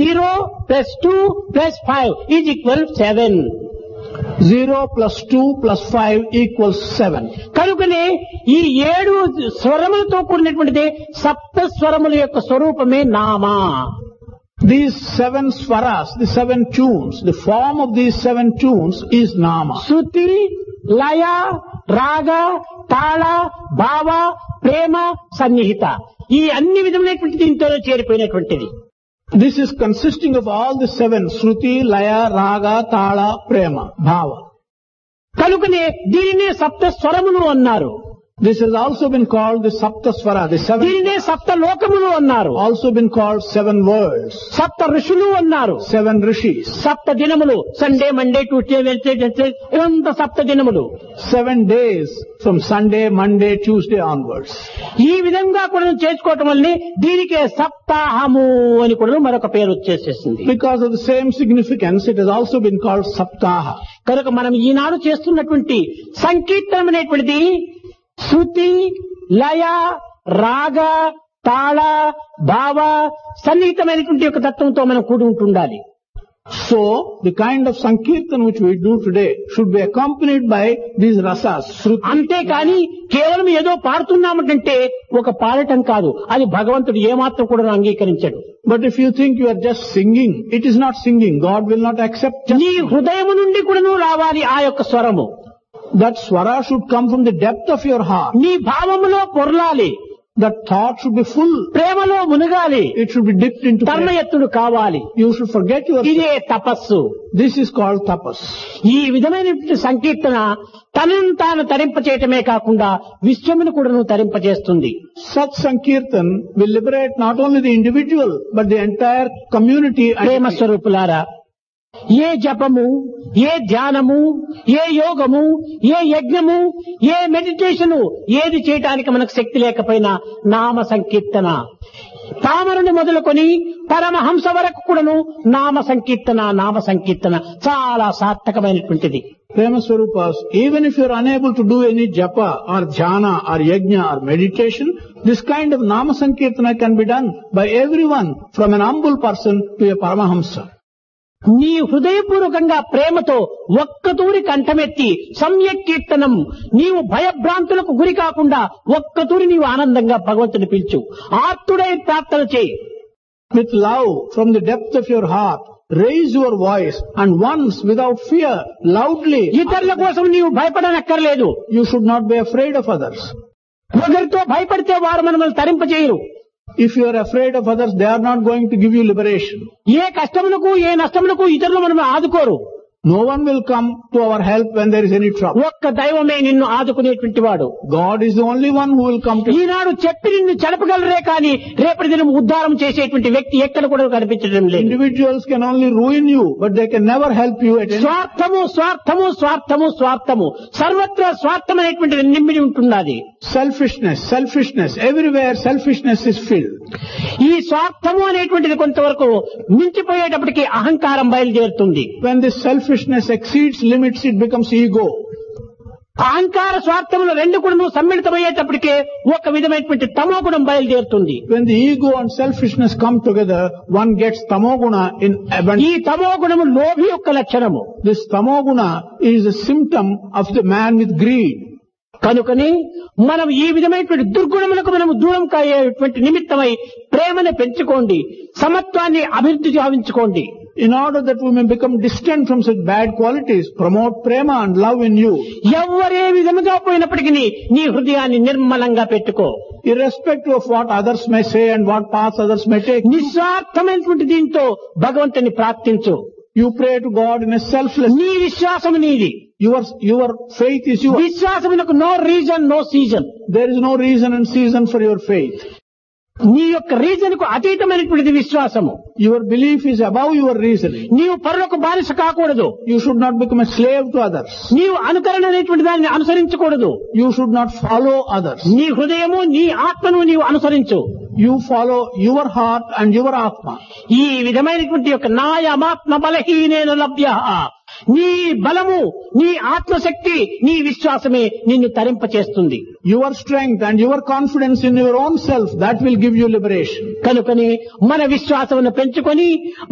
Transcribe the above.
Zero plus two plus five is equal seven 0 plus 2 plus 5 equals 7. కనుకనే ఈ ఏడు స్వరములతో కూడినటువంటిది సప్త స్వరముల యొక్క స్వరూపమే Nama These seven swaras, the seven tunes, the form of these seven tunes is Nama. శృతి లయ రాగ తాళ భావ ప్రేమ సన్నిహిత ఈ అన్ని విధములైనటువంటి దీంతో చేరిపోయినటువంటిది This is consisting of all the seven, Shruti, Laya, Raga, Tala, Prema, Bhava. కనుకనే దీనినే సప్త స్వరములు అన్నారు This has also been called the Sapta Swara, the seven, దీనినే సప్త లోకములు అన్నారు also been called seven worlds, సప్త ఋషులు అన్నారు seven rishis, సప్త దినములు Sunday Monday Tuesday Wednesday Wednesday ఇవంతా సప్త దినములు seven days from Sunday, Monday, Tuesday onwards. ఈ విధంగా కూడా చేసుకోవటం వల్లనే దీనికే సప్తాహము అని కూడా మరొక పేరు వచ్చేసేసింది Because of the same significance, it has also been called Saptaha. కనుక మనం ఈనాడు చేస్తున్నటువంటి సంకీర్తనం అనేటువంటిది శృతి లయ రాగ తాళ భావ సన్నిహితమైనటువంటి యొక్క తత్వంతో మనం కూడి ఉంటుండాలి So, the kind of Sankirtan which we do today should be accompanied by these rasas, Shruti, అంతేకాని కేవలం ఏదో పాడుతున్నామంటే ఒక పాడటం కాదు అది భగవంతుడు ఏమాత్రం కూడా అంగీకరించడు But if you think you are just singing, it is not singing. God will not accept just నీ హృదయము నుండి కూడాను రావాలి ఆ యొక్క స్వరము that swara should come from the depth of your heart. నీ భావములో పొరలాలి That thought should be full. ప్రేమలో మునగాలి It should be dipped into prayer. తన్మయత్తుడు కావాలి You should forget your. ఇదే తపస్సు This is called tapas. ఈ విధమైనటువంటి సంకీర్తన తనను తాను తరింపచేయటమే కాకుండా విశ్వమును కూడాను తరింపజేస్తుంది Such Sankirtan will liberate not only the individual, but the entire community. Prema And స్వరూపులారా ఏ జపము ఏ ధ్యానము ఏ యోగము ఏ యజ్ఞము ఏ మెడిటేషను ఏది చేయటానికి మనకు శక్తి లేకపోయినా నామ సంకీర్తన పామరుని మొదలుకొని పరమహంస వరకు కూడాను నామ సంకీర్తన నామ సంకీర్తన చాలా సార్థకమైనటువంటిది Prema Swarupas, even if you are unable to do any japa or dhyana or yajna or meditation, this kind of nama sankirtana can be done by everyone from an humble person to a paramahamsa. నీ హృదయపూర్వకంగా ప్రేమతో ఒక్కతూరి కంఠమెత్తి సమ్యక్ కీర్తనం నీవు భయభ్రాంతులకు గురి కాకుండా ఒక్కతూరి నీవు ఆనందంగా భగవంతుని పిలుచు ఆర్తుడై ప్రార్థన చేయి With love from the depth of your heart, raise your voice and once without fear, loudly, ఇతరుల కోసం నీవు భయపడనక్కర్లేదు you should not be afraid of others. ఒకరితో భయపడితే వారు మనల్ని తరింపజేయరు If you are afraid of others, they are not going to give you liberation. ఏ కష్టములకు ఏ నష్టములకు ఇతరులు మనం ఆదుకోరు No one will come to our help when there is any trouble. ఒక్క దైవమే నిన్ను ఆదుకునేటువంటి వాడు God is the only one who will come to ఈనాడు చెప్పి నిన్ను చెడపగలరే కానీ రేపటి దినం ఉద్ధారం చేసేటువంటి వ్యక్తి ఎక్కడ కూడా కనిపించడం లేదు Individuals can only ruin you, but they can never help you at any స్వార్థము స్వార్థము స్వార్థము స్వార్థము సర్వత్రా స్వార్థమైనటువంటిది నింపిడి ఉంటున్నది Selfishness, selfishness, everywhere selfishness is filled. ఈ స్వార్థము అనేటువంటిది కొంతవరకు మించిపోయేటప్పటికి అహంకారం బయలుదేరుతుంది When this selfishness exceeds limits, it becomes ego. అహంకార స్వార్థములు రెండు కూడా సమ్మిళితమయ్యేటప్పటికే ఒక విధమైనటువంటి తమో గుణం బయలుదేరుతుంది When the ego and selfishness come together, one gets tamoguna in abundance. ఈ తమో గుణము లోభి యొక్క లక్షణము This tamoguna is a symptom of the man with greed. కనుకని మనం ఈ విధమైనటువంటి దుర్గుణములకు మనం దూరం కాయేటువంటి నిమిత్తమై ప్రేమను పెంచుకోండి సమత్వాన్ని అభివృద్ధి గావించుకోండి In order that we may become distant from such bad qualities, promote prema and love in you. ఎవరే విధముగా పోయినప్పటికీ నీ హృదయాన్ని నిర్మలంగా పెట్టుకో Irrespective of what others may say and what paths others may take, నిస్వార్థమైనటువంటి దీంతో భగవంతుని ప్రార్థించు you pray to God in a selfless నీ విశ్వాసము నీది Your, your faith is yours. విశ్వాసమునకు no reason no season There is no reason and season for your faith. నీ యొక్క reason కు అతీతమైనటువంటిది విశ్వాసము Your belief is above your reasoning. నీవు పరులకు బానిస కాకూడదు You should not become a slave to others. నీవు అనుకరణ అనేటువంటి దాన్ని అనుసరించకూడదు You should not follow others. నీ హృదయము నీ ఆత్మను నీవు అనుసరించు You follow your heart and your atma. ఈ విధమైనటువంటి యొక్క నాయమాత్మ బలహీనేన లభ్య నీ బలము నీ ఆత్మశక్తి నీ విశ్వాసమే నిన్ను తరింపచేస్తుంది Your strength and your confidence in your own self, that will give you liberation. కనుకని మన విశ్వాసమును పెంచుకొని